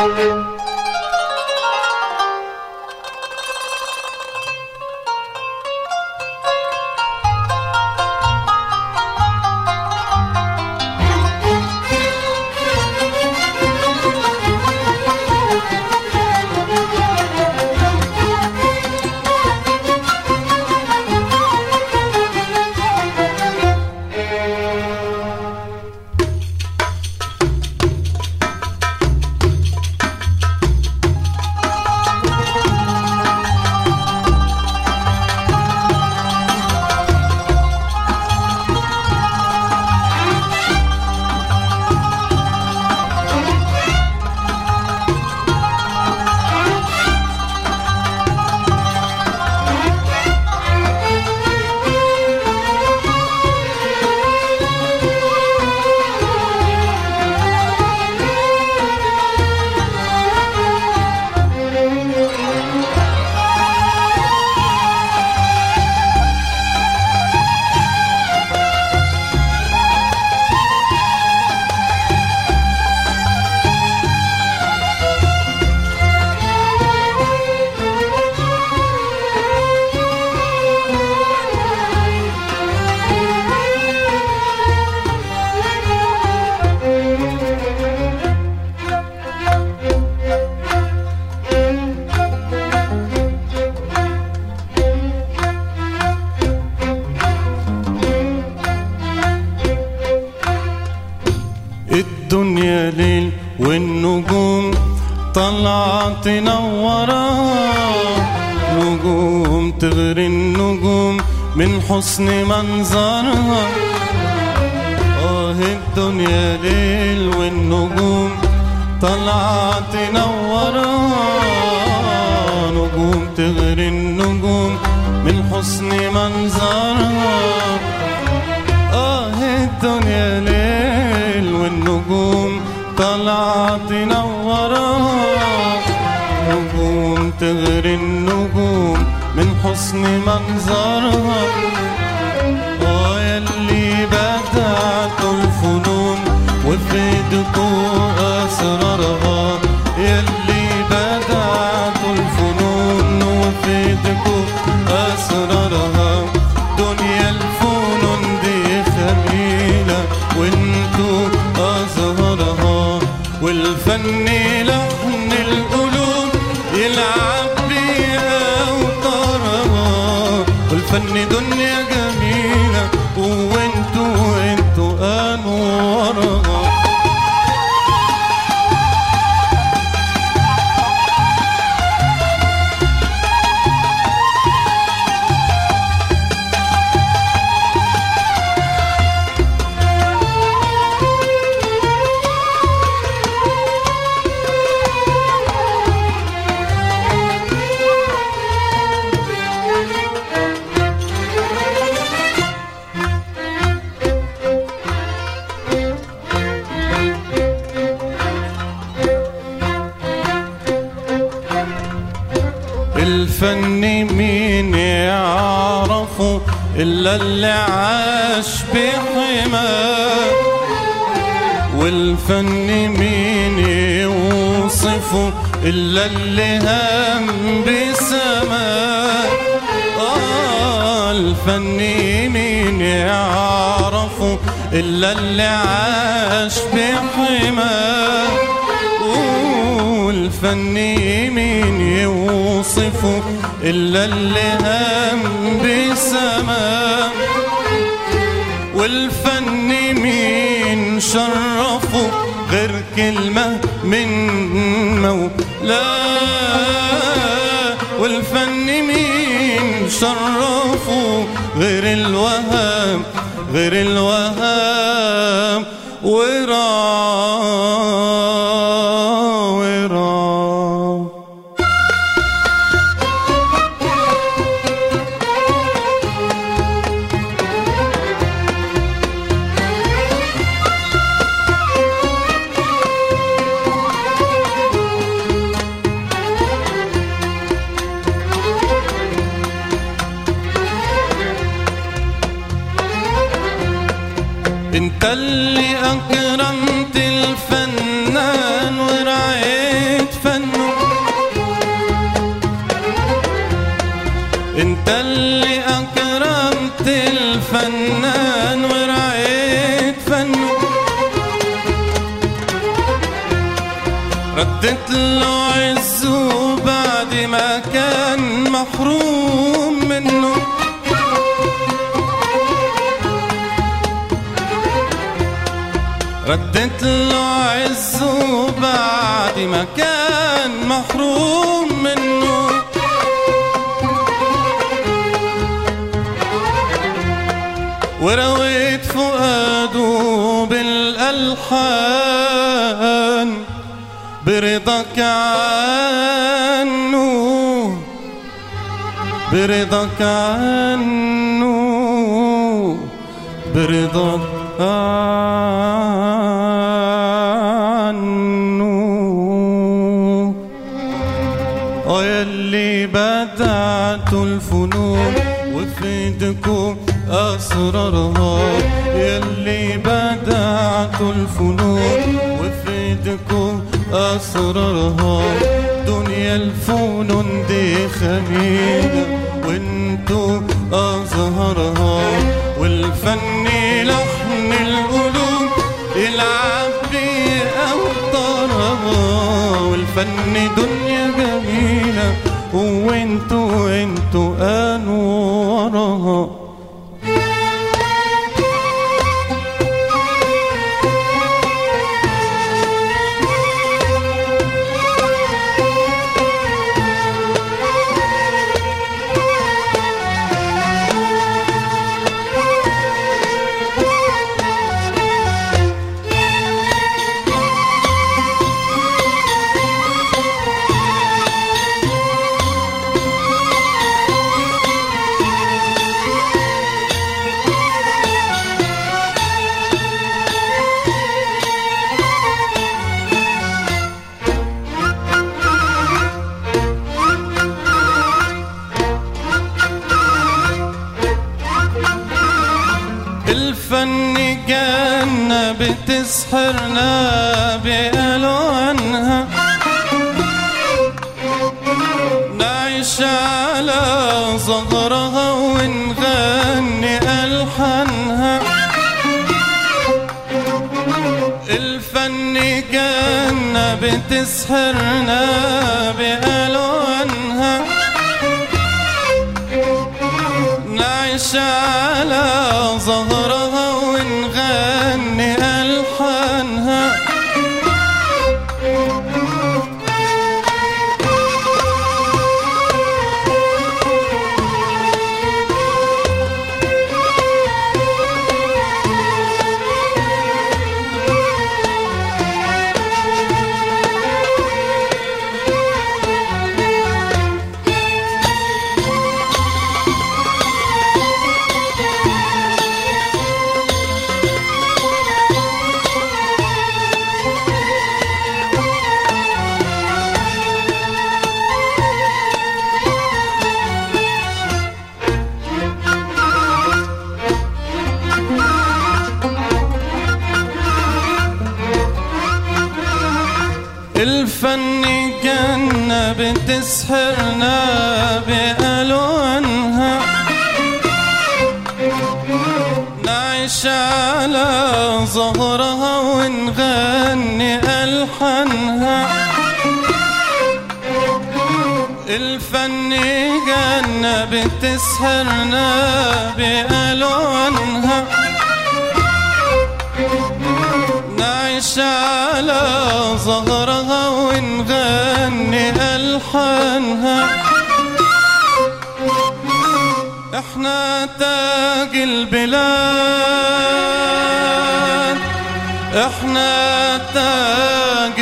الدنيا ليل والنجوم طلعت تنورا نجوم تغري النجوم من حسن منظرها آه الدنيا ليل والنجوم طلعت تنورا نجوم تغري النجوم من حسن منظرها آه الدنيا ليل والنجوم طلعت تنورا نجوم تغري النجوم من حسن منظرها آه يلي بدعت الفنون وفي ايدكوا أسرارها يلي بدعت الفنون وفي ايدكوا أسرارها دنيا الفنون دي خميلة وانتو أزهرها والفن لحن القلوب يلعب بيها وطرها والفن دنيا جميلة وانتو وانتو أنوارها الفن مين يعرفه إلا اللي عاش بحماه والفن مين يوصفه إلا اللي هم بسماه آه الفن مين يعرفه إلا اللي عاش بحماه والفن مين يوصفه إلا اللي هم بسماه والفن مين شرفه غير كلمة من مولاه والفن مين شرفه غير الوهام غير الوهام وراه وراه انت اللي اكرمت الفنان ورعيت ردت له عزه بعد ما كان محروم منه ردت له عزه بعد ما كان محروم منه ورويت فؤاده بالألحان برضاك عنه برضاك عنه برضاك عنه اه يلي بدعت الفنون وفي ايدكم اسرارها يلي بدعت الفنون وفي ايدكم اسرارها دنيا الفنون دي خميده وانتو ازهرها والفن لحن القلوب يلعب بأوتارها والفن دنيا جميلة وانتو انتو انوارها الفن جنة بتسحرنا بألوانها نعيش على ظهرها ونغني ألحانها الفن جنة بتسحرنا بألوانها نعيش على ظهرها ونغني ألحانها الفن جنة بتسحرنا بألوانها نعيش على ظهرها ونغني ألحانها الفن جنة بتسحرنا بألوانها نعيش على ظهرها ونغني ألحانها احنا تاج البلاد احنا تاج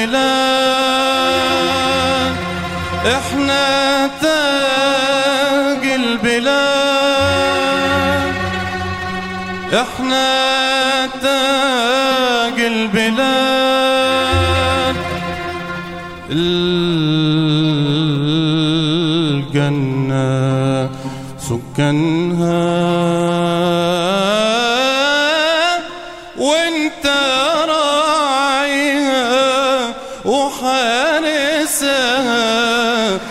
البلاد احنا تاج البلاد احنا تاج البلاد الجنة سكانها وانت راعيها وحارسها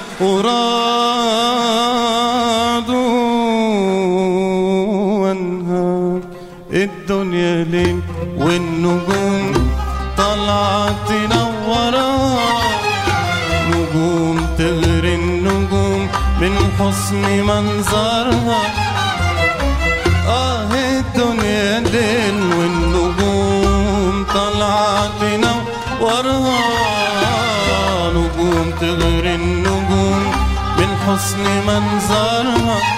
ورادوا عنها الدنيا ليل والنجوم طلعت تنورها حسن منظرها آه الدنيا دل والنجوم طالعة تنورها نجوم تغري النجوم من حسن منظرها